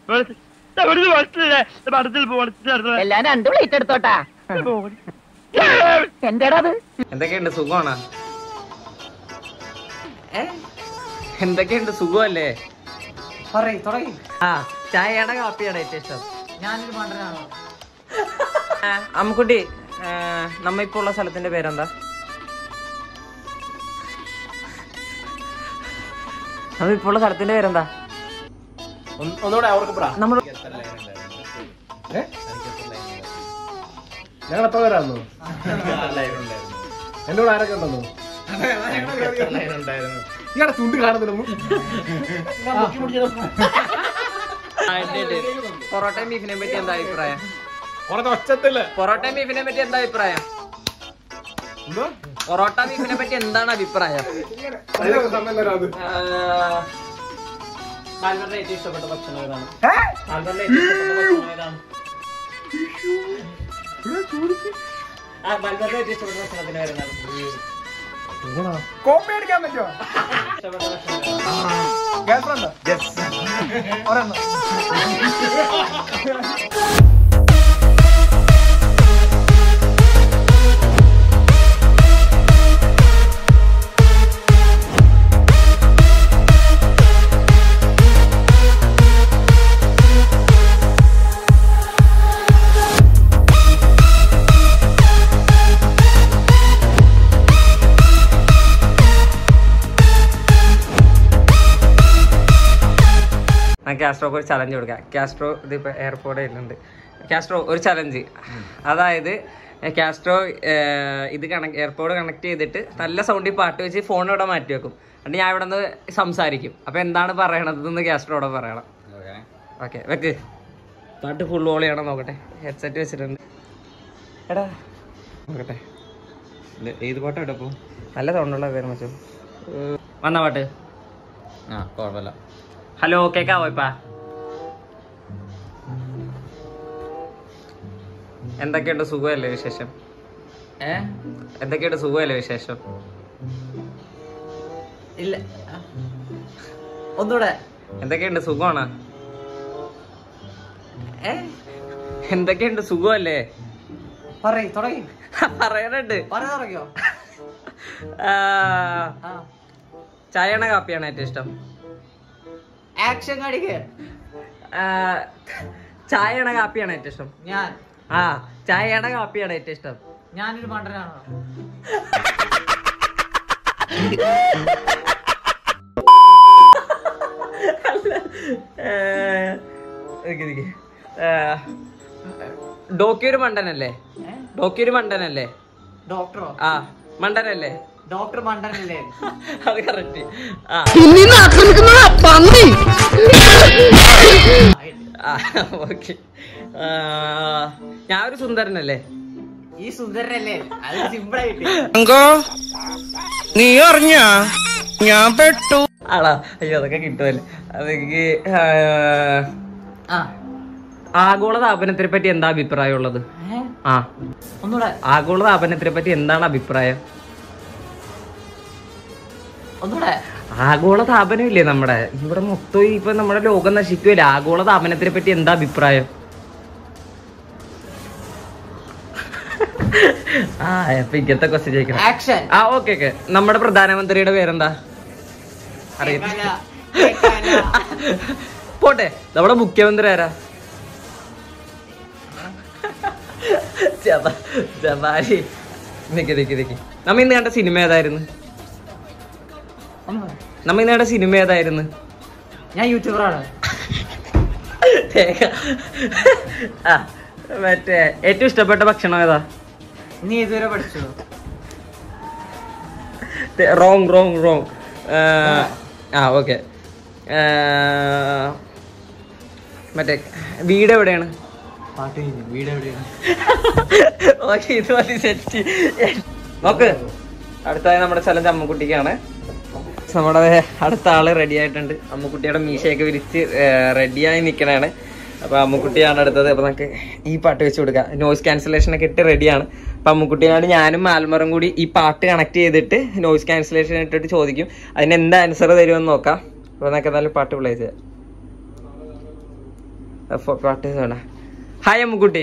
ഒരു മനസ്സിലെ പടത്തിൽ പോകണം എല്ലാം രണ്ട് പ്ലേറ്റ് എടുത്തോട്ടാ എന്റേടാ അത് എന്തൊക്കെയുണ്ട് സുഖമാണോ ഏ എന്തൊക്കെയുണ്ട് സുഖമല്ലേ പറയ് തുടങ്ങി ആ ചായയാണോ കാപ്പിയാണോ ഏറ്റവും ഇഷ്ടം ഞാനൊരു മണ്ടനാണോ ആ, അമ്മുക്കുട്ടി ആ, നമ്മ ഇപ്പൊ ഉള്ള സ്ഥലത്തിന്റെ പേരെന്താ നമ്മ ഇപ്പൊ ഉള്ള സ്ഥലത്തിന്റെ പേരെന്താ ഒന്നുകൂടെ അവർക്ക് പറ നമ്മൾ ഞങ്ങൾ എത്ര പേരായിരുന്നു എന്റെ കൂടെ ആരൊക്കെ ഉണ്ടെന്നു ഇയാളെ ചുണ്ട് കാണുന്നില്ല പൊറോട്ടയും ബീഫിനെ പറ്റി എന്താ അഭിപ്രായം കുറച്ച് ഒച്ചത്തില്ല പൊറോട്ടയും ബീഫിനെ പറ്റി എന്താ അഭിപ്രായം എന്തോ പൊറോട്ട ബീഫിനെ പറ്റി എന്താണ് അഭിപ്രായം അതിനൊക്കെ തന്നല്ലോ അത് ആൽബർട്ടിന് ഏറ്റവും ഇഷ്ടപ്പെട്ട ഭക്ഷണം ഏതാണ് ആൽബർട്ടിന് ഏറ്റവും ഇഷ്ടപ്പെട്ട ഭക്ഷണം ഏതാണ് ആ, ആൽബർട്ടിന് ഏറ്റവും ഇഷ്ടപ്പെട്ട ഭക്ഷണത്തിന് പേരെന്താണ് കോപ്പി അടിക്കാൻ പറ്റുമോ ഇഷ്ടപ്പെട്ട ഭക്ഷണം ഏതാണ്? ഗേൾഫ്രണ്ട് ഒരെണ്ണം ഞാൻ കാസ്ട്രോക്ക് ഒരു ചലഞ്ച് കൊടുക്കാം കാസ്ട്രോ ഇതിപ്പോ എയർപോർട്ട് വരുന്നുണ്ട് കാസ്ട്രോ ഒരു ചലഞ്ച് അതായത് ഏ, കാസ്ട്രോ ഏ, ഇത് കണക്ട് എയർപോർട്ട് കണക്ട് ചെയ്തിട്ട് നല്ല സൗണ്ടിൽ പാട്ട് വെച്ച് ഫോൺ ഇവിടെ മാറ്റി വെക്കും എന്നിട്ട് ഞാൻ ഇവിടെ നിന്ന് സംസാരിക്കും അപ്പൊ എന്താണ് പറയണതെന്ന് കാസ്ട്രോടെ പറയണം ഓക്കെ വെക്ക് പാട്ട് ഫുൾ വോളിയാണോ നോക്കട്ടെ ഹെഡ്സെറ്റ് വെച്ചിട്ടുണ്ട് എടാ നോക്കട്ടെ ഏത് പാട്ടാ ഇടപ്പോ നല്ല സൗണ്ടുള്ള പേര് മച്ചോ വന്ന പാട്ട് ആ കുഴപ്പമില്ല ഹലോ കേക്കാവോ ഇപ്പാ എന്തൊക്കെയുണ്ട് സുഖമല്ലേ വിശേഷം ഏ എന്തൊക്കെയുണ്ട് സുഖമല്ലേ വിശേഷം ഇല്ല ഒന്നുകൂടെ എന്തൊക്കെയുണ്ട് സുഖമാണ് ഏ എന്തൊക്കെയുണ്ട് സുഖമല്ലേ പറയ് തുടങ്ങി പറയാനുണ്ട് പറ തുടങ്ങിയോ ആ, ആ ചായയാണോ കാപ്പിയാണോ ഏറ്റവും ഇഷ്ടം ആക്ഷൻ കാണിക്ക് ആ, ചായയാണോ കാപ്പിയാണോ ഏറ്റവും ഇഷ്ടം ഞാൻ ആ ചായയാണോ കാപ്പിയാണോ ഏറ്റവും ഇഷ്ടം ഞാനൊരു മണ്ടനാണോ ഡോക്കിയൊരു മണ്ടനല്ലേ ഏ? ഡോക്കിയൊരു മണ്ടനല്ലേ ഡോക്ടറോ ആ മണ്ടനല്ലേ ഡോക്ടർ മണ്ടനല്ലേ അത് കറക്റ്റ് ആ ഓക്കെ ഞാൻ ഒരു സുന്ദരനല്ലേ ഈ സുന്ദരനല്ലേ അത് സിമ്പിൾ ആയിട്ട് ആളാ അയ്യോ അതൊക്കെ കിട്ടുമല്ലേ അതെനിക്ക് ആ, ആ ആഗോള താപനത്തിനെ പറ്റി എന്താ അഭിപ്രായം ഉള്ളത് ഏ? ആ ഒന്നുകൂടെ ആഗോള താപനത്തിനെ പറ്റി എന്താണ് അഭിപ്രായം ഒന്നുകൂടെ ആഗോള താപനം ഇല്ലേ നമ്മുടെ ഇവിടെ മൊത്തം ഇപ്പൊ നമ്മുടെ ലോകം നശിക്കുമല്ലേ ആഗോള താപനത്തിനെ പറ്റി എന്താ അഭിപ്രായം ആ അപ്പൊ ഇങ്ങനത്തെ ക്വസ്റ്റ്യൻ ചോദിക്കണം ആക്ഷൻ ആ ഓക്കെ ഓക്കെ നമ്മുടെ പ്രധാനമന്ത്രിയുടെ പേരെന്താ അറിയില്ല പോട്ടെ നമ്മുടെ മുഖ്യമന്ത്രി ആരാ ജബ- ജബാലി നിക്ക് നിക്ക് നിക്ക് നമ്മ ഇന്ന് കണ്ട സിനിമ ഏതായിരുന്നു നമ്മ ഇന്ന് കണ്ട സിനിമ ഏതായിരുന്നു ഞാൻ യൂട്യൂബറാണ് തേങ്ങ. ആ മറ്റേ ഏറ്റവും ഇഷ്ടപ്പെട്ട ഭക്ഷണം ഏതാ നീ ഇതുവരെ പഠിച്ചു റോങ് റോങ് റോങ് ആ ഓക്കെ മറ്റേ വീട് എവിടെയാണ് പാട്ട് കഴിഞ്ഞു വീട് എവിടെയാണ് ഓക്കെ ഇത് മതി സെറ്റ് നോക്ക് അടുത്തായി നമ്മുടെ സ്ഥലം അമ്മക്കുട്ടിക്കാണ് നമ്മുടെ അടുത്ത ആള് റെഡി ആയിട്ടുണ്ട് അമ്മക്കുട്ടിയുടെ മീശയൊക്കെ വിരിച്ച് റെഡിയായി നിൽക്കണാണ് അപ്പൊ അമ്മക്കുട്ടിയാണ് അടുത്തത് അപ്പൊ നമുക്ക് ഈ പാട്ട് വെച്ച് കൊടുക്കാം നോയിസ് ക്യാൻസലേഷൻ ഒക്കെ ഇട്ട് റെഡിയാണ് അപ്പൊ അമ്മക്കുട്ടിയോട് ഞാനും മാൽമറും കൂടി ഈ പാട്ട് കണക്ട് ചെയ്തിട്ട് നോയിസ് ക്യാൻസലേഷൻ ഇട്ടിട്ട് ചോദിക്കും അതിന് എന്ത് ആൻസർ തരുമെന്ന് നോക്കാം അപ്പൊ നമുക്ക് എന്തായാലും പാട്ട് പ്ലേ ചെയ്യാം ഫോ- പാട്ട് വേണ്ട ഹായ് അമ്മുക്കുട്ടി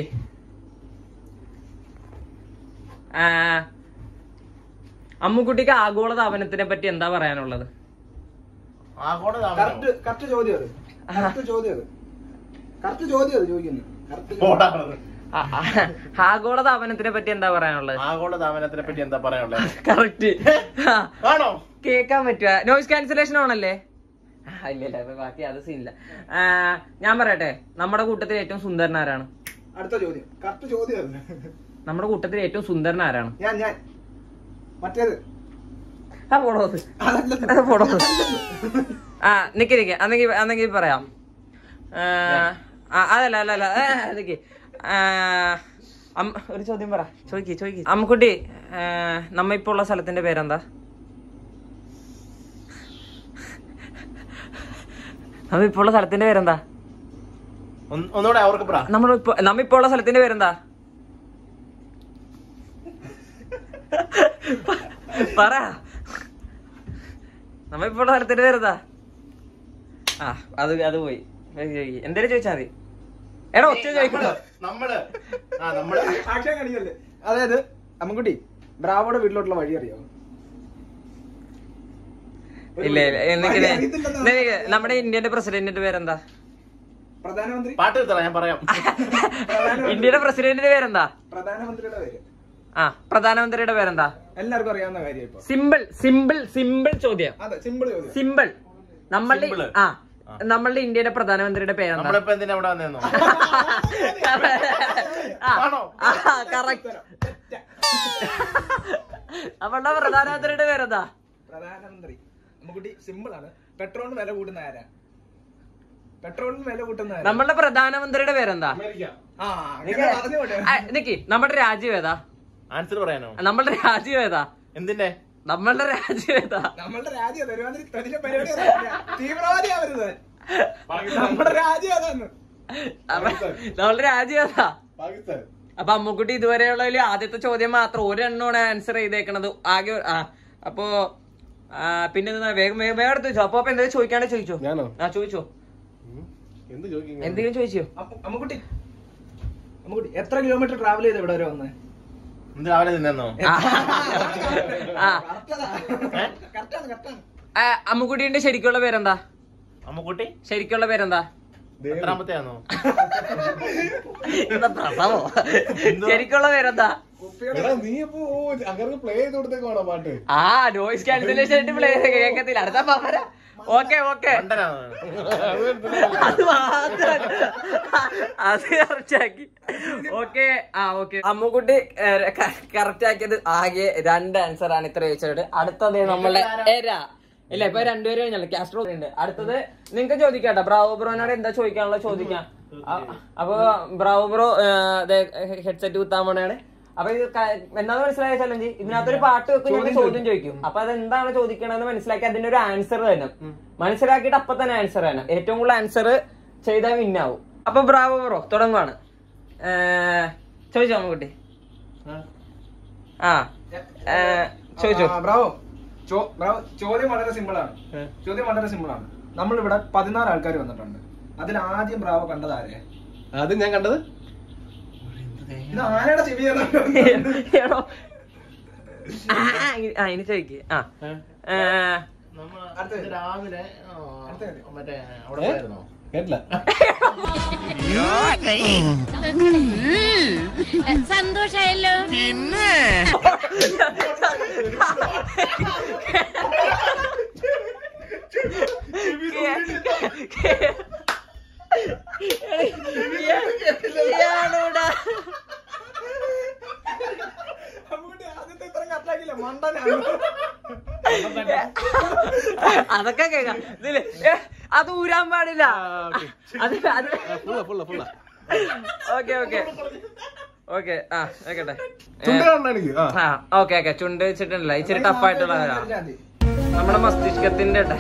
ആ, അമ്മുക്കുട്ടിക്ക് ആഗോളതാപനത്തിനെ പറ്റി എന്താ പറയാനുള്ളത് കറക്റ്റ് കറക്റ്റ് ചോദ്യം അത് കറക്റ്റ് ചോദ്യം അത് കറക്റ്റ് ചോദ്യം അത് ചോദിക്കുന്നത് കറക്റ്റ് ആ, ആ, ആഗോളതാപനത്തിനെ പറ്റി എന്താ പറയാനുള്ളത് ആഗോള താപനത്തിനെ പറ്റി എന്താ പറയാനുള്ളത് കറക്റ്റ് ആണോ കേക്കാൻ പറ്റുക നോയിസ് ക്യാൻസലേഷൻ ആണല്ലേ ആ, ഇല്ല ഇല്ല ഇപ്പൊ ബാക്കി അത് സീനില്ല ആ, ഞാൻ പറയട്ടെ നമ്മുടെ കൂട്ടത്തിൽ ഏറ്റവും സുന്ദരൻ ആരാണ് അടുത്ത ചോദ്യം കറക്റ്റ് ചോദ്യം അത് നമ്മുടെ കൂട്ടത്തിൽ ഏറ്റവും സുന്ദരൻ ആരാണ് ഞാൻ ഞാൻ മറ്റേത് ആ പോടോ അത്. അത് പോടോ അത്. ആ നിക്ക് നിക്ക് അന്നെങ്കിൽ അന്നെങ്കിൽ പറയാം ആ, ആ, അതല്ല അല്ല അല്ല ഏ, നിക്ക് ആ, അമ്മ- ഒരു ചോദ്യം പറ ചോദിക്ക് ചോദിക്ക് അമ്മക്കുട്ടി ആ, നമ്മ ഇപ്പൊ ഉള്ള സ്ഥലത്തിന്റെ പേരെന്താ നമ്മ ഇപ്പൊ ഉള്ള സ്ഥലത്തിന്റെ പേരെന്താ ഒന്ന്- ഒന്നുകൂടെ അവർക്ക് പറ നമ്മൾ ഇപ്പൊ നമ്മ ഇപ്പൊ ഉള്ള സ്ഥലത്തിന്റെ പേരെന്താ പറ നമ്മ ഇപ്പൊ ഉള്ള സ്ഥലത്തിന്റെ പേരെന്താ ആ അത് അത് പോയി എന്തേലും ചോദിച്ചാ മതി എടാ ഒറ്റ ചോദിക്കണോ നമ്മള് ആ നമ്മള് ആക്ഷൻ കാണിക്കല്ലേ അതായത് അമ്മക്കുട്ടി ബ്രാവോടെ വീട്ടിലോട്ടുള്ള വഴി അറിയാമോ ഇല്ല ഇല്ല എനിക്ക് വഴി അറിയത്തില്ലെന്നാ. എനിക്ക് നമ്മുടെ ഇന്ത്യന്റെ പ്രസിഡന്റിന്റെ പേരെന്താ പ്രധാനമന്ത്രി പാട്ട് നിർത്തണം ഞാൻ പറയാം ഇന്ത്യയുടെ പ്രസിഡന്റിന്റെ പേരെന്താ പ്രധാനമന്ത്രിയുടെ പേര് ആ പ്രധാനമന്ത്രിയുടെ പേരെന്താ എല്ലാവർക്കും അറിയാവുന്ന കാര്യം ഇപ്പൊ സിമ്പിൾ സിമ്പിൾ സിമ്പിൾ ചോദ്യം അതെ സിമ്പിൾ ചോദ്യം സിമ്പിൾ നമ്മളുടെ Simple. ആ നമ്മളുടെ ഇന്ത്യയുടെ പ്രധാനമന്ത്രിയുടെ പേരെന്താ നമ്മളിപ്പോ എന്തിനാ ഇവിടെ വന്നേന്നോ ആണോ? കറക്റ്റ് നമ്മളുടെ പ്രധാനമന്ത്രിയുടെ പേരെന്താ പ്രധാനമന്ത്രി അമ്മക്കുട്ടി സിമ്പിൾ ആണ് പെട്രോളിന് വില കൂട്ടുന്ന ആരാ പെട്രോളിന് വില കൂട്ടുന്ന ആരാ നമ്മളുടെ പ്രധാനമന്ത്രിയുടെ പേരെന്താ ആ അങ്ങനെ പറഞ്ഞു പോട്ടെ. ആ, നിക്ക് നമ്മുടെ രാജ്യം ഏതാ ആൻസർ പറയാനോ നമ്മളുടെ രാജ്യം ഏതാ എന്തിന്റെ നമ്മളുടെ രാജ്യം ഏതാ നമ്മളുടെ രാജ്യം ഒരുമാതിരി തനിച്ച പരിപാടി അറിയില്ല. തീവ്രവാദിയാ വരുന്നത് നമ്മുടെ രാജ്യം അതാണ് അപ്പൊ നമ്മളുടെ രാജ്യം ഏതാ പാകിസ്ഥാൻ അപ്പൊ അമ്മുക്കുട്ടി ഇതുവരെയുള്ളതിൽ ആദ്യത്തെ ചോദ്യം മാത്രം ഒരെണ്ണമാണ് ആൻസർ ചെയ്തേക്കണത് ആകെ ഒരു- ആ അപ്പോ ആ, പിന്നെ എന്താ, വേഗം വേഗം വേഗം എടുത്ത് വെച്ചോ അപ്പൊ അപ്പൊ എന്തെങ്കിലും ചോദിക്കാണ്ട് ചോദിച്ചോ ഞാനോ? ആ ചോദിച്ചോ എന്ത് ചോദിക്കും എന്തെങ്കിലും ചോദിച്ചോ അമ്മുക്കുട്ടി അമ്മുക്കുട്ടി എത്ര കിലോമീറ്റർ ട്രാവൽ ചെയ്ത് ഇവിടെ വരെ വന്നേ എന്ത് രാവിലെ നിന്നോ ആ. ആ കറക്റ്റാണ് കറക്റ്റാണ് ആ, അമ്മുക്കുട്ടീന്റെ ശരിക്കുള്ള പേരെന്താ അമ്മക്കുട്ടി ശരിക്കുള്ള പേരെന്താ എത്രാമത്തെ ആണോ എന്താ പ്രസവോ ശരിക്കുള്ള പേരെന്താ നീ ഇപ്പോ അങ്ങനെ പ്ലേ ചെയ്ത് കൊടുത്തേക്കാണോ പാട്ട് ആ നോയിസ് ക്യാൻസലേഷൻ ആയിട്ട് പ്ലേ കേൾക്കത്തില്ല അടുത്ത പവര ഓക്കെ ഓക്കെ മണ്ടനാണോ അത് മാത്രം അത് കറക്റ്റ് ആക്കി ഓക്കെ ആ ഓക്കെ അമ്മുക്കുട്ടി കറക്റ്റ് ആക്കിയത് ആകെ രണ്ട് ആൻസർ ആണ് ഇത്ര ചോദിച്ചത് അടുത്തത് നമ്മളെ എര ഇല്ല ഇപ്പൊ രണ്ടുപേരും കഴിഞ്ഞല്ലോ കാസ്ട്രോ ഉണ്ട് അടുത്തത് നിങ്ങക്ക് ചോദിക്കാട്ടോ ബ്രാവോ ബ്രോനോട് എന്താ ചോദിക്കാനുള്ള ചോദിക്കാം ആ, അപ്പൊ ബ്രാവോ ബ്രോ ഹെഡ്സെറ്റ് കുത്താൻ പോണാണ് അപ്പൊ ഇത് ക- എന്താന്ന് മനസ്സിലായ ചലഞ്ച് ഇതിനകത്തൊരു പാട്ട് വെക്കും ഞങ്ങൾ ചോദ്യം ചോദിക്കും അപ്പൊ അത് എന്താണ് ചോദിക്കണമെന്ന് മനസ്സിലാക്കി അതിന്റെ ഒരു ആൻസർ തന്നെ മനസ്സിലാക്കിയിട്ട് അപ്പൊ തന്നെ ആൻസർ തന്നെ ഏറ്റവും കൂടുതൽ ആൻസർ ചെയ്താൽ വിന്നാവും അപ്പൊ ബ്രാവോ ബ്രോ തുടങ്ങുവാണ് ഏർ, ചോദിച്ചോ അമ്മുക്കുട്ടി ആ ഏർ, ചോദിച്ചോ ആ, ബ്രാവോ ചോ- ബ്രാവോ ചോദ്യം വളരെ സിമ്പിൾ ആണ് ചോദ്യം വളരെ സിമ്പിൾ ആണ് നമ്മളിവിടെ പതിനാറ് ആൾക്കാർ വന്നിട്ടുണ്ട് അതിൽ ആദ്യം ബ്രാവോ കണ്ടത് ആരെ അത് ഞാൻ കണ്ടത് ഇത് ആനയുടെ ചെവിയാണ് എടോ. ആ, ആ, ഇനി- ആ ഇനി ചോദിക്ക് ആ ഏർ, നമ്മ രാവിലെ ആ, മറ്റേ അവിടെ ഏ? പോയായിരുന്നോ കേട്ടില്ല സന്തോഷായല്ലോ ഇയാളോടാ. അമ്മുക്കുട്ടി ആദ്യത്തെ ഇത്രയും കറക്റ്റാക്കിയില്ല മണ്ടനാണ് അതൊക്കെ കേൾക്കാം ഇതില് ഏ, അത് ഊരാൻ പാടില്ല അത് അത് ഫുള്ള ഫുള്ള ഫുള്ള ഓക്കെ ഓക്കെ ഓക്കെ ആ ആയിക്കോട്ടെ ചുണ്ട് കാണണം എനിക്ക് ആ ആ ഓക്കെ ഓക്കെ ചുണ്ട് വെച്ചിട്ടുണ്ടല്ല ഇച്ചിരി ടഫായിട്ടുള്ള നമ്മുടെ മസ്തിഷ്കത്തിന്റെ ടെ-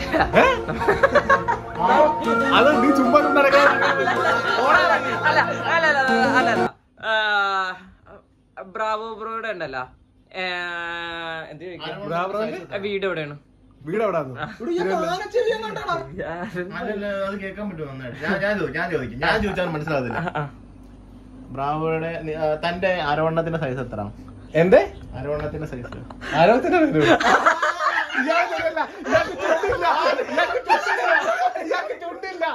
അത് നീ ചുമ്മാ നടക്കാൻ അല്ല അല്ല അല്ല അല്ല അല്ല ബ്രാവോ ബ്രോയുടെ ഉണ്ടല്ലോ ഏ, എന്ത് ചോദിക്കാം? ബ്രാവോന്റെ? ആ, വീട് എവിടെയാണ് വീട് എവിടാന്ന് അല്ലല്ല, അത് കേൾക്കാൻ പറ്റുമോ നന്നായിട്ട് ഞാൻ ഞാൻ ചോദിക്കും ഞാൻ ചോദിക്കും ഞാൻ ചോദിച്ചാൽ മനസ്സിലാവില്ല ബ്രാവോയുടെ നി- ആ, തന്റെ അരവണ്ണത്തിന്റെ സൈസ് എത്ര എന്റെ അരവണ്ണത്തിന്റെ സൈസ് ആരോഗ്യത്തിന്റെ പേര് ഇയാൾക്ക് ചുണ്ടില്ല. ഇയാൾക്ക് ചുണ്ടില്ല. ഇയാൾക്ക് ചുണ്ടില്ല. ഇയാൾക്ക് ചുണ്ടില്ല.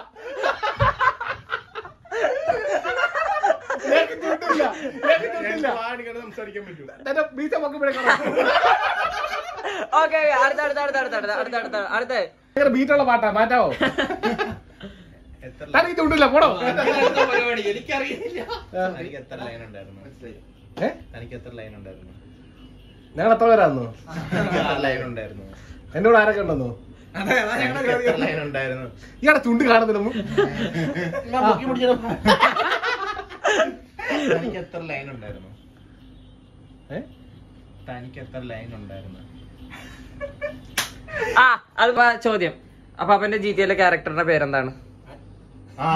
ഇയാൾക്ക് ചുണ്ടില്ല. ഇയാൾക്ക് ചുണ്ടില്ല. സംസാരിക്കാൻ പറ്റും എന്റെ മീശ പൊക്കുമ്പോഴേ കാണാം. ഓക്കെ അടുത്ത അടുത്ത അടുത്ത അടുത്ത അടുത്ത അടുത്ത അടുത്ത അടുത്ത ഭയങ്കര ബീറ്റുള്ള പാട്ടാ മാറ്റാവോ തനിക്ക് ചുണ്ടില്ല പോടോ എനിക്കറിയില്ല തനിക്ക് എത്ര ലൈൻ ഉണ്ടായിരുന്നു ഏ തനിക്ക് എത്ര ലൈൻ ഉണ്ടായിരുന്നു ഞങ്ങൾ എത്ര പേരാന്നോ ലൈൻ ഉണ്ടായിരുന്നു എന്റെ കൂടെ ആരൊക്കെ ഉണ്ടെന്നോ തനിക്ക് എത്ര ലൈൻ ഉണ്ടായിരുന്നു ഇയാടെ ചുണ്ട് കാണുന്നില്ല മു- ഞാൻ പൊക്കി പിടിച്ചത്. തനിക്ക് എത്ര ലൈൻ ഉണ്ടായിരുന്നു ഏ? തനിക്ക് എത്ര ലൈൻ ഉണ്ടായിരുന്നു ആ അത് പ- ചോദ്യം അപ്പൊ അവന്റെ ജി ടി എല്ലെ ക്യാരക്ടറിന്റെ പേരെന്താണ് ആ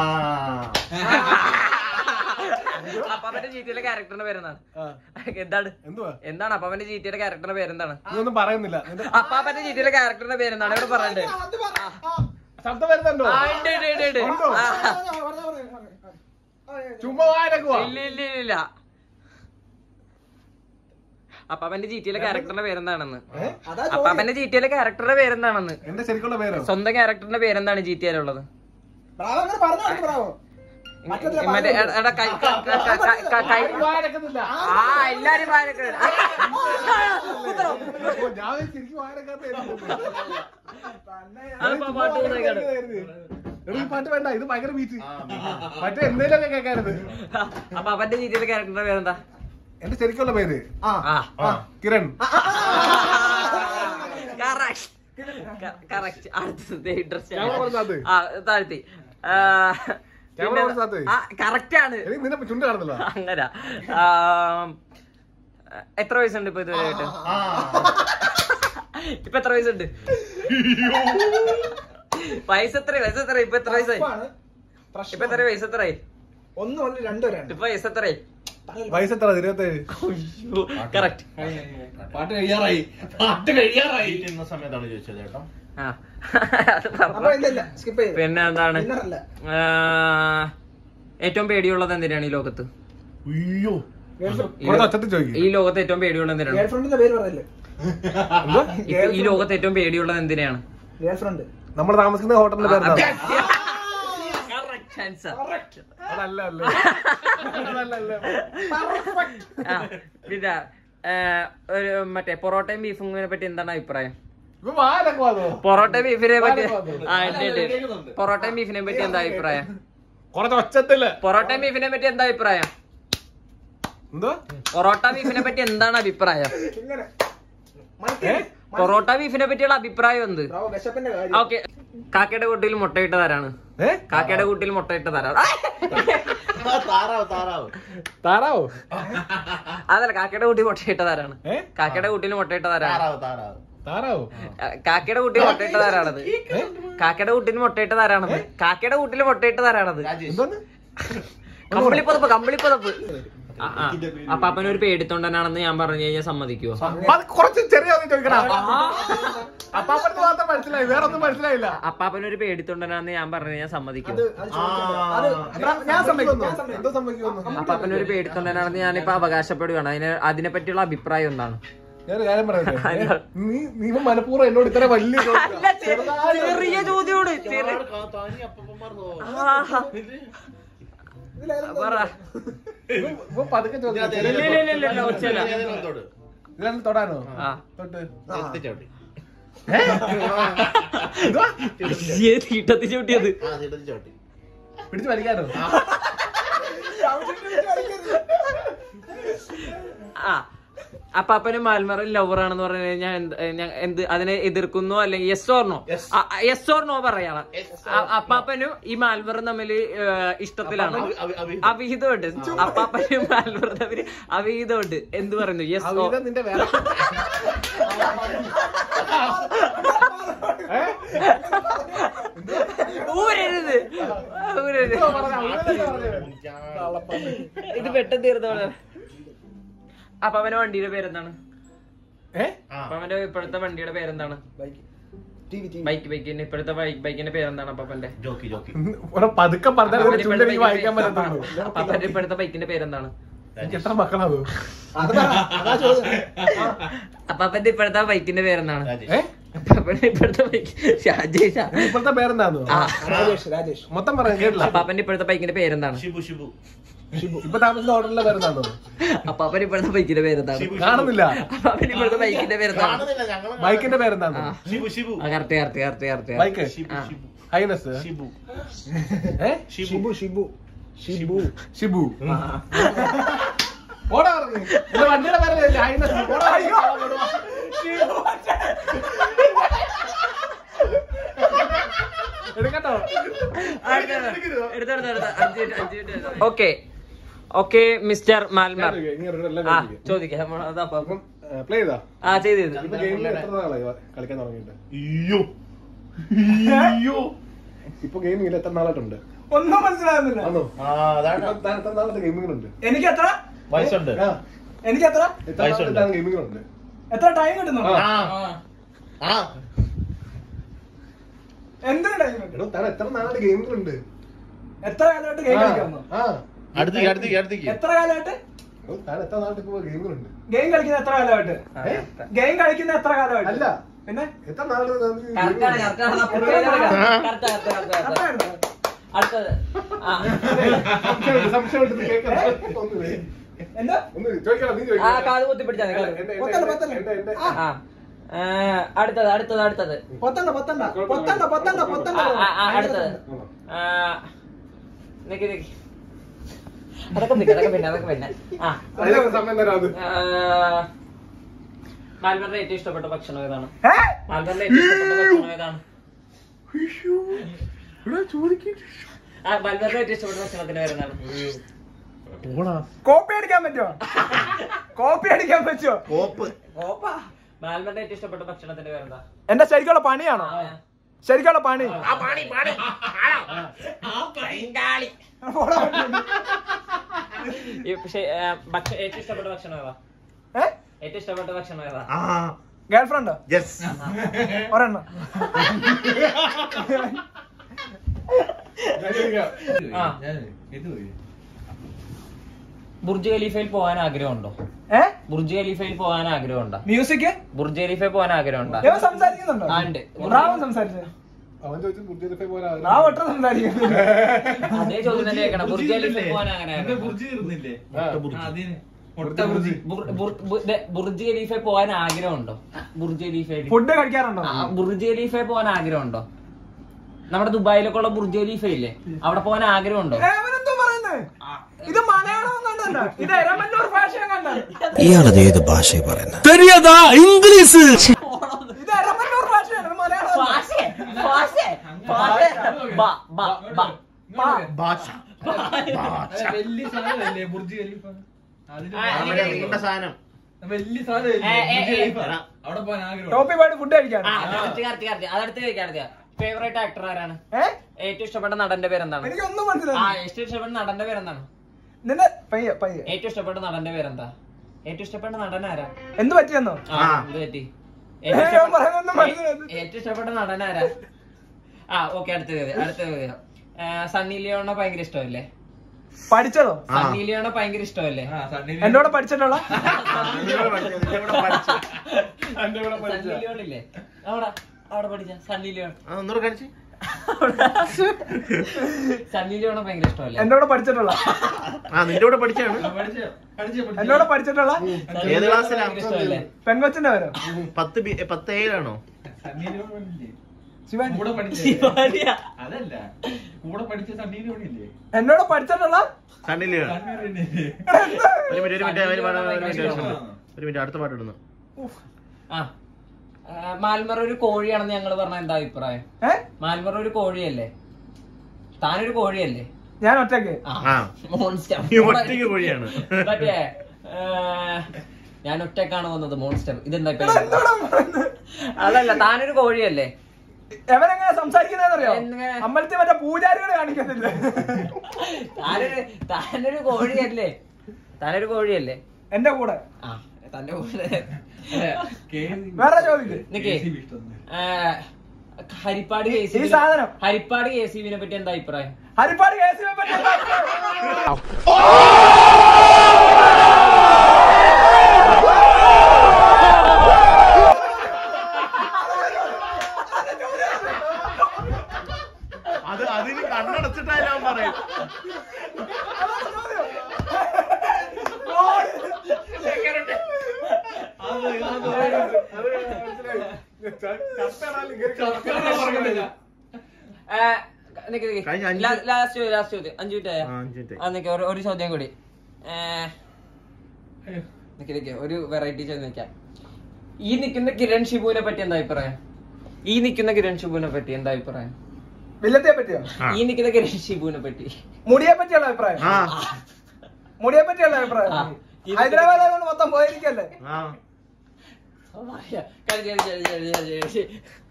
അപ്പൊ അവന്റെ ജി ടി എല്ലെ ക്യാരക്ടറിന്റെ പേരെന്താണ് ആ, എന്താണ് എന്തുവാ എന്താണ് അപ്പൊ അവന്റെ ജി ടി എല്ലെ ക്യാരക്ടറിന്റെ പേരെന്താണ് ഇതൊന്നും പറയുന്നില്ല നിന്റെ അപ്പൊ അവന്റെ ജി ടി എല്ലെ ക്യാരക്ടറിന്റെ പേരെന്താണ് ഇവിടെ പറയണ്ടേ ശബ്ദം വരുന്നുണ്ടോ ആ, ഉണ്ട്, ഉണ്ട്, ഉണ്ട്, ഉണ്ട്. ഉണ്ടോ? ആ. ചുമ്മാ വായനക്കുവാ ഇല്ല ഇല്ല ഇല്ല, ഇല്ല അപ്പൊ അവന്റെ ജി ടി എല്ലെ ക്യാരക്ടറിന്റെ പേരെന്താണെന്ന് അപ്പൊ അവന്റെ ജി ടി എല്ലെ ക്യാരക്ടറിന്റെ പേരെന്താണെന്ന് എന്റെ ശരിക്കുള്ള പേരോ സ്വന്തം ക്യാരക്ടറിന്റെ പേരെന്താണ് ജി ടി എല്ലുള്ളത് ബ്രാവോ അങ്ങനെ പറഞ്ഞു കൊടുക്ക് ബ്രാവോ മറ്റേതിലെ മറ്റേ എടാ, എടാ, കൈ- ക- ക- ക- ക- ക- കൈ- വായനക്കുന്നില്ല ആ എല്ലാരും വായനക്കാര്. കുത്തറോ? ഓ, ഞാൻ ശരിക്കും വായനക്കാത്ത അതിപ്പോ പാട്ട് വന്നേക്കാണ്. ഈ പാട്ട് വേണ്ട ഇത് ഭയങ്കര ബീറ്റ് മറ്റേ എന്തേലൊക്കെ കേൾക്കാരുത് അപ്പൊ അവന്റെ ജി ടി എല്ലെ ക്യാരക്ടറിന്റെ പേരെന്താ എന്റെ ശരിക്കുള്ള പേര് ആ ആ കിരൺ കറക്റ്റ് അടുത്തത് ഇൻട്രസ്റ്റ് ക്യാമറ കൊടുത്താത്ത് ആ താഴ്ത്തി ആ, ക്യാമറ പിന്നെ- കൊടുത്താത്ത് ആ കറക്റ്റ് ആണ് എനിക്ക് നിന്നെ ചുണ്ട് കാണുന്നില്ല അങ്ങനെ എത്ര വയസ്സുണ്ട് ഇപ്പൊ ഇതുവരെയായിട്ട് ആ ഇപ്പൊ എത്ര വയസ്സുണ്ട് വയസ്സ് എത്ര വയസ്സ് എത്ര ഇപ്പൊ എത്ര വയസ്സായി ഉപ്പാണ് ഇപ്പൊ പ്രശ്നം എത്ര വയസ്സ് എത്രയായി ഒന്ന് ഒന്ന് രണ്ടുപേരാണ് ഇപ്പൊ വയസ്സ് എത്രയായി വയസ്സ് എത്ര ഇരുപത്തേഴ് കറക്റ്റ് പാട്ട് കഴിയാറായി പാട്ട് കഴിയാറായി ഇന്ന സമയത്താണ് ചോദിച്ചത് ചേട്ടാ ആ അത് അപ്പൊ പറഞ്ഞു. ഇല്ല ഇല്ല സ്കിപ്പ് ചെയ്ത് പിന്നെ എന്താണ് വിന്നറല്ല ആ, ഏറ്റവും പേടിയുള്ളത് എന്തിനാണ് ഈ ലോകത്ത് അയ്യോ ഈ കുറച്ച് ലോ- ഒച്ചത്തിൽ ചോദിക്കും ഈ ലോകത്ത് ഏറ്റവും പേടിയുള്ളത് എന്തിനാണ് ഗേൾഫ്രണ്ടിന്റെ പേര് പറയല്ലേ ഇപ്പൊ ഈ ലോകത്ത് ഏറ്റവും പേടിയുള്ളത് എന്തിനാണ് ഗേൾഫ്രണ്ട് നമ്മൾ താമസിക്കുന്ന ഹോട്ടലിന്റെ പേര് Correct answer. അതല്ല അല്ല അതല്ല അല്ല ആ, പിന്നെ ആ, ഒരു മറ്റേ പൊറോട്ടയും ബീഫും പറ്റി എന്താണ് അഭിപ്രായം ഇപ്പൊ വാലൊക്കെ വന്നോ പൊറോട്ട ബീഫിനെ പറ്റി വാല് ആ ഉണ്ട് ഉണ്ട് പൊറോട്ടയും ബീഫിനെ പറ്റി എന്താ അഭിപ്രായം കുറച്ച് ഒച്ചത്തില് പൊറോട്ടയും ബീഫിനെ പറ്റി എന്താ അഭിപ്രായം എന്തോ പൊറോട്ട ബീഫിനെ പറ്റി എന്താണ് അഭിപ്രായം ഇങ്ങനെ പൊറോട്ട ബീഫിനെ പറ്റിയുള്ള അഭിപ്രായം എന്ത് ബ്രാവോ വിശപ്പിന്റെ കാര്യം ഓക്കെ കാക്കയുടെ കൂട്ടിൽ മുട്ടയിട്ട് തരാണ് ഏ കാക്കയുടെ കൂട്ടിൽ മുട്ടയിട്ട് തരാണ് താറാവ് താറാവ് താറാവോ അതല്ല കാക്കയുടെ കൂട്ടിൽ മുട്ടയിട്ട് തരാണ് ഏ കാക്കയുടെ കൂട്ടിൽ മുട്ടയിട്ട് തരാണ് താറാവ് താറാവ് താറാവോ കാക്കയുടെ കൂട്ടിൽ മുട്ടയിട്ട് തരാണത് കാക്കയുടെ കൂട്ടിൽ മുട്ടയിട്ട് തരാണത് കാക്കയുടെ കൂട്ടിൽ മുട്ടയിട്ട് തരാണത് എന്തോന്ന് കമ്പിളിപ്പതപ്പ് കമ്പിളിപ്പതപ്പ് ആ, ആ. അപ്പൊ അപ്പനൊരു പേടിത്തൊണ്ടനാണെന്ന് ഞാൻ പറഞ്ഞു കഴിഞ്ഞാൽ സമ്മതിക്കുവോ അത് കുറച്ച് ചെറിയ ഒന്ന് ചോദിക്കണം അപ്പാപ്പന് മാത്രം മനസ്സിലായി വേറെ ഒന്നും മനസ്സിലായില്ല അപ്പാപ്പനൊരു പേടിത്തൊണ്ടനാണെന്ന് ഞാൻ പറഞ്ഞു കഴിഞ്ഞാൽ സമ്മതിക്കുവോ അത് അത് ചോദിക്കണ്ട. അത് ബ്രാ- ഞാൻ സമ്മതിക്കും ഞാൻ സമ്മതിക്കും എന്തോ സംഭവിക്കുന്നു അപ്പാപ്പനൊരു പേടിത്തൊണ്ടനാണെന്ന് ഞാനിപ്പോ അവകാശപ്പെടുകയാണ് അതിന് അതിനെ പറ്റിയുള്ള അഭിപ്രായം എന്താണ് ഞാനൊരു കാര്യം പറയട്ടെ നീ നീ ഇപ്പൊ മനഃപൂർവ്വം എന്നോട് ഇത്ര വലിയ ചോദ്യം- ചെറിയ ചോദ്യോട് ചെറിയ ആഹാ. പറ ഇപ്പൊ- ഇപ്പൊ പതുക്കെ ചോദ്യം ഇല്ല, ഇല്ല, ഇല്ല, ഇല്ല, ഇല്ല, ഒച്ചയില്ല. ഇതിലാണ് തൊടാനോ ആ. തൊട്ട് ചവിട്ടി എന്തുവാ? ഏ, തീട്ടത്തി ചവിട്ടിയത് ആ തീട്ടത്തിൽ ചവിട്ടി പിടിച്ച് വലിക്കാനോ ആ അപ്പാപ്പനും മാൽമറും ലവർ ആണെന്ന് പറഞ്ഞു കഴിഞ്ഞാൽ എന്ത് ഞാൻ എന്ത് അതിനെ എതിർക്കുന്നു അല്ലെങ്കിൽ യെസ് ഓർണോ യെസ് ഓർണോ പറയാ അപ്പാപ്പനും ഈ മാൽമറും തമ്മിൽ ഇഷ്ടത്തിലാണ് അവി- അവി- അവിഹിതമുണ്ട് അപ്പാപ്പനും മാൽമറും തമ്മിൽ അവിഹിതമുണ്ട് എന്ത് പറയുന്നു യെസ് ഓ അവീതം നിന്റെ വേറെ ഏ? ഊരരുത് ഊരരുത് ഇതോ പറഞ്ഞെ, അവീതം പറഞ്ഞെ. ഇത് പെട്ടെന്ന് തീർന്നോളെ അപ്പാപ്പന്റെ വണ്ടിയുടെ പേരെന്താണ് ഏ? അപ്പാപ്പന്റെ ഇപ്പോഴത്തെ വണ്ടിയുടെ പേരെന്താണ് ബൈക്ക് ബൈക്കിന്റെ ഇപ്പോഴത്തെ ബൈക്ക് ബൈക്കിന്റെ പേരെന്താണ് അപ്പാപ്പന്റെ ജോക്കി ജോക്കി ഇവിടെ പതുക്കെ പറഞ്ഞാൽ അപ്പാപ്പന്റെ ചുണ്ടിൽ ഇപ്പോഴത്തെ എനിക്ക് വായിക്കാൻ ബൈക്കിന്റെ- പറ്റത്തുള്ളൂ അപ്പാപ്പന്റെ ഇപ്പോഴത്തെ ബൈക്കിന്റെ പേരെന്താണ് എനിക്ക് എത്ര മക്കളാത് അപ്പാപ്പന്റെ ഇപ്പോഴത്തെ ബൈക്കിന്റെ പേരെന്താണ് രാജേഷ്. ഏ അപ്പാപ്പന്റെ ഇപ്പോഴത്തെ ബൈക്ക് രാജേഷ ഇപ്പോഴത്തെ പേരെന്താന്ന് ആ രാജേഷ് രാജേഷ് മൊത്തം പറയാൻ കേട്ടില്ല അപ്പാപ്പന്റെ ഇപ്പോഴത്തെ ബൈക്കിന്റെ പേരെന്താണ് ഷിബു ഷിബു ഇപ്പൊ താമസിക്കുന്ന ഓർഡറിലെ പേരെന്താന്നോ അപ്പാപ്പന്റെ ഇപ്പോഴത്തെ ബൈക്കിന്റെ പേരെന്താണ് ഷിബു കാണുന്നില്ല അപ്പാപ്പന്റെ ഇപ്പോഴത്തെ ബൈക്കിന്റെ പേരെന്താണ് കാണുന്നില്ല ഞങ്ങള് ബൈക്കിന്റെ പേരെന്താന്നോ ആ. ഷിബു ഷിബു ആ correct correct correct correct bike Shibu ആ. ഷിബു ഹൈനസ് ഷിബു ഏ ഷിബു ഷിബു ഷിബു ഷിബു ഓടാ പറഞ്ഞു എന്റെ വണ്ടിയുടെ പേരല്ലേ ഹൈനസ് ഓടാ എടുക്കട്ടോ ഓക്കെ ഓക്കെ മിസ്റ്റർ മാൽമർ ഇങ്ങനെ എല്ലാം ആ ചോദിക്കാം. ചോദിക്കാം നമ്മള് അതാ അപ്പം. അപ്പം പ്ലേ ചെയ്താ ആ ചെയ്ത് ചെയ്ത് ഇപ്പൊ ഗെയിമിൽ എത്ര നാളായി കളിക്കാൻ തുടങ്ങിയിട്ട് അയ്യോ അയ്യോ ഇപ്പൊ ഗെയിമിംഗിൽ എത്ര നാളായിട്ടുണ്ട് ഒന്നും മനസ്സിലാകുന്നില്ല ആണോ ആ അതാണ് ഇപ്പൊ താൻ എത്ര നാളത്തെ ഗെയിമിങ്ങിലുണ്ട് എനിക്ക് എത്ര വയസ്സുണ്ട് ആ എനിക്ക് എത്ര എത്ര വയസ്സുണ്ട്. നാളത്തെ ഗെയിമിങ്ങിലുണ്ട് എത്ര ടൈം കിട്ടുന്നുണ്ടോ ആ ആ എന്തിനു ടൈം എടോ താൻ എത്ര നാളത്തെ ഗെയിമിങ്ങിലുണ്ട് എത്ര കാലമായിട്ട് ഗെയിം കളിക്കാമോ ആ അടുത്തേക്ക് അടുത്തേക്ക് അടുത്തേക്ക് എത്ര കാലമായിട്ട് എടോ, താൻ എത്ര നാളത്തെ ഇപ്പൊ ഗെയിമിങ്ങിലുണ്ട് ഗെയിം കളിക്കുന്ന എത്ര കാലമായിട്ട് ഏ? ഗെയിം കളിക്കുന്ന എത്ര കാലമായിട്ട് അല്ല. പിന്നെ എത്ര നാളത്തെ Correct ആണ്, correct ആണ്. അപ്പോൾ correct ആണ്. Correct, correct, correct, correct. അത്രയുണ്ടോ? അടുത്തത് ആ സംശയം കേൾക്കാം ഒന്ന് വേ. എന്താ ഒന്ന് ചോദിക്കണം നീ ആ ചോദിക്കണം കാത് കുത്തി പിടിച്ചാൽ മതി, കാത്. എന്റെ- പൊത്തല്ല, എന്റെ- പൊത്തല്ല. എന്റെ- എന്റെ- ആ ആ, അടുത്തത് അടുത്തത് അടുത്തത് പൊത്തണ്ട പൊത്തണ്ട പൊത്തണ്ട പൊത്തണ്ട പൊത്തണ്ട ആ, ആ, ആ, അടുത്തത് ആ, നിക്ക് നിക്ക് അതൊക്കെ നിക്ക് അതൊക്കെ പിന്നെ അതൊക്കെ പിന്നെ ആ അതിനൊക്കെ സമയം തരാം അത് ആ, മാൽമറിന്റെ ഏറ്റവും ഇഷ്ടപ്പെട്ട ഭക്ഷണം ഏതാണ് ഏ? മാൽമറിന്റെ ഏറ്റവും ഇഷ്ടപ്പെട്ട ഭക്ഷണം ഏതാണ് ആ മാൽമറിന്റെ ഏറ്റവും ഇഷ്ടപ്പെട്ട ഭക്ഷണത്തിന് പേരെന്താണ് കോപ്പി അടിക്കാൻ പറ്റുമോ കോപ്പി അടിക്കാൻ പറ്റുമോ കോപ്പ് മാൽമറിന്റെ ഏറ്റവും ഇഷ്ടപ്പെട്ട ഭക്ഷണത്തിന്റെ പേരെന്താ എന്റെ ശരിക്കുള്ള പണിയാണോ ശരിക്കുള്ള പണി പോടാ അവിടുന്ന്. ഈ പക്ഷേ ആ, ഭക്ഷ- ഏറ്റവും ഇഷ്ടപ്പെട്ട ഭക്ഷണം ഏതാ ഏ ഏറ്റവും ഇഷ്ടപ്പെട്ട ഭക്ഷണം ഏതാ ആ ഗേൾഫ്രണ്ടോ യെസ് ഒരെണ്ണം ആ ബുർജ് ഖലീഫയിൽ പോകാൻ ആഗ്രഹമുണ്ടോ ഏ ബുർജ് ഖലീഫയിൽ പോകാൻ ആഗ്രഹമുണ്ടോ മ്യൂസിക് ബുർജ് ഖലീഫയിൽ പോകാൻ ആഗ്രഹമുണ്ടോ ഇവ സംസാരിക്കുന്നുണ്ടോ ആ, ഉണ്ട്. റാവൻ സംസാരിച്ചു അവൻ ചോദിച്ചു ബുദ്ധിമുട്ട് പോലെ റാവ് ഒട്ടും സംസാരിക്കുന്നു അതേ ചോദ്യം തന്നെ കേൾക്കണം ബുർജ് ഖലീഫയിൽ പോകാൻ അങ്ങനെ ബുർജ് ഖലീഫയിൽ പോകാൻ ആഗ്രഹമുണ്ടോ ബുർജ് ഖലീഫയിൽ ഫുഡ് കഴിക്കാറുണ്ടോ ആ, ബുർജ് ഖലീഫയിൽ പോകാൻ ആഗ്രഹമുണ്ടോ നമ്മുടെ ദുബായിലൊക്കെ ഉള്ള ബുർജ് ഖലീഫ ഇല്ലേ അവിടെ പോകാൻ ആഗ്രഹമുണ്ടോ ഏ, ഇവനെന്തോ പറയുന്നത് ഇത് മലയാളം കണ്ടല്ല ഇത് എരമല്ലൂർ ഭാഷ കണ്ട ഇയാളത് ഏത് ഭാഷയെ പറയുന്നത് ഇത് എരമല്ലൂർ ഭാഷയാണ് ഇത് മലയാളം ഭാഷേ, ഭാഷേ, ഭാഷേ. ബ, ബ, ബ. ഭാഷ വലിയ സാധനല്ലേ ബുർജ് ഖലീഫ അതിന് ആ, നമ്മുടെ എനിക്ക് നീണ്ട സാധനം വലിയ സാധനല്ലേ ഏ, ഏ, ബുർജ് ഏ. ഖലീഫ അവിടെ പോകാൻ ആഗ്രഹം ടോപ്പി പോയിട്ട് ഫുഡ് കഴിക്കാണ് ആ, correct, correct, correct. അതടുത്ത് ചോദിക്കാം ഫേവറേറ്റ് ആക്ടർ ആരാണ് ഏ ഏറ്റവും ഇഷ്ടപ്പെട്ട നടന്റെ പേരെന്താണ് എനിക്കൊന്നും ആ മനസ്സിലായി ഏറ്റവും ഇഷ്ടപ്പെട്ട നടന്റെ പേരെന്താണ് നിന്റെ പയ്യ പയ്യ ഏറ്റവും ഇഷ്ടപ്പെട്ട നടന്റെ പേരെന്താ ഏറ്റവും ഇഷ്ടപ്പെട്ട നടൻ ആരാ എന്ത് പറ്റിയെന്നോ ആ, ആ. എന്ത് പറ്റി ഏ, ഏറ്റവും ഞാൻ ഇഷ്ടപ്പെട്ട- പറയുന്നൊന്നും മനസ്സിലായത്. ഏ- ഏറ്റവും ഇഷ്ടപ്പെട്ട നടൻ ആരാ ആ ഓക്കെ അടുത്ത ചോദ്യം അടുത്ത ചോദ്യം ഏ, സണ്ണി ലിയോണെ ഭയങ്കര ഇഷ്ടമല്ലേ പഠിച്ചതോ ആ. സണ്ണി ലിയോണെ ഭയങ്കര ഇഷ്ടമല്ലേ ആ സണ്ണി എന്റെ കൂടെ പഠിച്ചിട്ടുള്ള നിന്റെ കൂടെ പഠിച്ചു, നിന്റെ കൂടെ പഠിച്ചു. സണ്ണി ലിയോൺ ഇല്ലേ അവിടെ അവിടെ പഠിച്ച സണ്ണി ലിയോൺ ആ, ഒന്നുകൂടെ കാണിച്ച് സണ്ണി ലിയോണെ ഭയങ്കര ഇഷ്ടമല്ലേ എന്റെ കൂടെ പഠിച്ചിട്ടുള്ള ആ നിന്റെ കൂടെ പഠിച്ചാണ് പഠിച്ചോ പഠിച്ചോ എന്റെ കൂടെ പഠിച്ചിട്ടുള്ള സണ്ണി ഏത് ലിയോണെ ക്ലാസ്സിലാ? ഭയങ്കര ഇഷ്ടമല്ലേ പെൺകൊച്ചിന്റെ പേരോ പത്ത് ബി- പത്ത് ഏഴിലാണോ സണ്ണി ലിയോണില്ലേ ശിവൻ കൂടെ പഠിച്ച ശിവാനിയാ. അതല്ല കൂടെ പഠിച്ച സണ്ണി ലിയോണില്ലേ എന്നോട് പഠിച്ചിട്ടുള്ള സണ്ണി ലിയോൺ സണ്ണി ലിയോണില്ലേ ഒരു മിനിറ്റ് ഒരു മിനിറ്റ് ഒരു പാട്ട് ഒരു മിനിറ്റ് ഒരു മിനിറ്റ് ഒരു മിനിറ്റ് അടുത്ത പാട്ട് ഇടുന്നു ആ ആ, മാൽമറ ഒരു കോഴിയാണെന്ന് ഞങ്ങൾ പറഞ്ഞ എന്താ അഭിപ്രായം ഏ മാൽമറ ഒരു കോഴിയല്ലേ താനൊരു കോഴിയല്ലേ ഞാൻ ഒറ്റക്ക് ആ മോൺസ്റ്റർ ഈ ഒറ്റയ്ക്ക് കോഴിയാണ് മറ്റേ ആ, ഞാൻ ഒറ്റക്കാണ് വന്നത് മോൺസ്റ്റർ ഇതെന്താ പേര്? എന്നോടാ പറയുന്നത്. അതല്ല താനൊരു കോഴിയല്ലേ എവരെങ്ങനെ സംസാരിക്കുന്നറിയോ എങ്ങനെ? അമ്പലത്തിൽ മറ്റേ പൂജാരികൾ കാണിക്കത്തില്ല താനൊരു താനൊരു കോഴിയല്ലേ താനൊരു കോഴിയല്ലേ എന്റെ കൂടെ ആ തന്റെ കൂടെ വേറെ ചോദിക്ക് നിക്കേ ആ, ഹരിപ്പാട് കെ ഈ സാധനം. ഹരിപ്പാട് കെ സി ബിനെ പറ്റി എന്താ അഭിപ്രായം ഹരിപ്പാട് കേസിനെ പറ്റി എന്താ അഭിപ്രായം? അത് അതിന് കണ്ണടച്ചിട്ടായാലും അവൻ പറയും ആ, നിക്ക് നിക്ക്. കഴിഞ്ഞ അഞ്ച് ലാ- ലാസ്റ്റ് ചോദ്യം, ലാസ്റ്റ് ചോദ്യം അഞ്ചു മിനിറ്റ് ആയോ ആ, അഞ്ച് minute ആയി. ആ നിക്ക് ഒരു- ഒരു ചോദ്യം കൂടി ഏ, നിക്ക് നിക്ക് ഒരു വെറൈറ്റി ചോദ്യം നിൽക്കാം ഈ നിൽക്കുന്ന കിരൺ ഷിബുവിനെ പറ്റി എന്താ അഭിപ്രായം ഈ നിൽക്കുന്ന കിരൺ ഷിബുവിനെ പറ്റി എന്താ അഭിപ്രായം വില്ലത്തെ പറ്റിയോ ഈ നിൽക്കുന്ന കിരൺ ഷിബുവിനെ പറ്റി മുടിയെ പറ്റിയുള്ള അഭിപ്രായം ആ മുടിയെ പറ്റിയുള്ള അഭിപ്രായം ആ. ഹൈദരാബാദ് ആയതുകൊണ്ട് മൊത്തം പോയിരിക്കല്ലേ ആ കളി, കളി, കളി, കളി, കളി, കളി, കളി.